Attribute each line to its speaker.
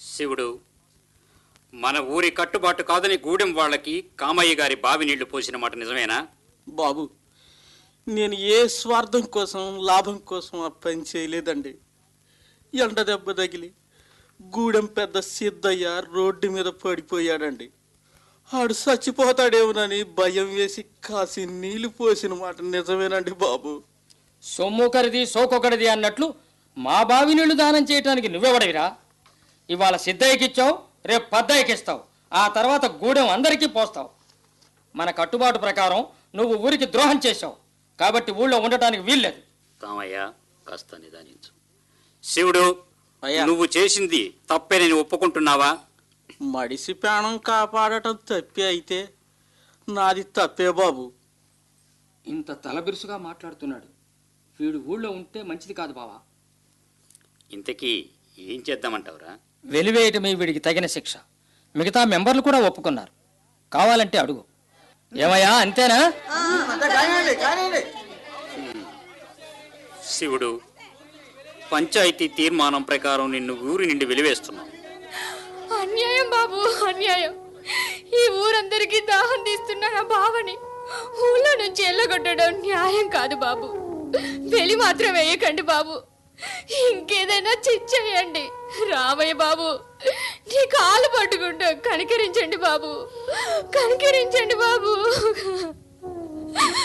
Speaker 1: శివుడు మన ఊరి కట్టుబాటు కాదని గూడెం వాళ్ళకి కామయ్య గారి బావి నీళ్లు పోసిన మాట నిజమేనా
Speaker 2: బాబు నేను ఏ స్వార్థం కోసం లాభం కోసం ఆ పని చేయలేదండి ఎండ దెబ్బ తగిలి గూడెం పెద్ద సిద్ధయ్య రోడ్డు మీద పడిపోయాడండి ఆడు చచ్చిపోతాడేమోనని భయం వేసి కాసి నీళ్లు పోసిన మాట నిజమేనండి బాబు
Speaker 3: సొమ్ముకరిది సోకొకరిది అన్నట్లు మా బావి నీళ్లు దానం చేయటానికి నువ్వెవడవిరా ఇవాళ సిద్ధయ్యకిచ్చావు రేపు పద్దయ్యకిస్తావు ఆ తర్వాత గూడెం అందరికీ పోస్తావు మన కట్టుబాటు ప్రకారం నువ్వు ఊరికి ద్రోహం చేశావు కాబట్టి ఊళ్ళో ఉండటానికి వీల్లేదు
Speaker 1: కామయ్య కాస్త నిదానించు శివుడు
Speaker 2: అయ్యా.
Speaker 1: నువ్వు చేసింది తప్పే నేను ఒప్పుకుంటున్నావా
Speaker 2: మడిసి ప్రాణం కాపాడటం తప్పే అయితే నాది తప్పే బాబు
Speaker 3: ఇంత తలబిరుసుగా మాట్లాడుతున్నాడు వీడు ఊళ్ళో ఉంటే మంచిది కాదు బావా
Speaker 1: ఇంతకీ ఏం చేద్దామంటావురా
Speaker 3: వెలివేయటమే వీడికి తగిన శిక్ష మిగతా మెంబర్లు కూడా ఒప్పుకున్నారు కావాలంటే అడుగు ఏమయ్యా అంతేనా
Speaker 1: శివుడు పంచాయతీ తీర్మానం ప్రకారం నిన్ను ఊరి నుండి వెలివేస్తున్నావు
Speaker 4: అన్యాయం బాబు అన్యాయం ఈ ఊరందరికీ దాహం తీస్తున్న నా బావని ఊళ్ళో నుంచి ఎల్లగొట్టడం న్యాయం కాదు బాబు వెలి మాత్రం వేయకండి బాబు ఇంకేదైనా చిచ్చేయండి రామయ్య బాబు నీ కాలు పట్టుకుంటూ కనికరించండి బాబు కనికరించండి బాబు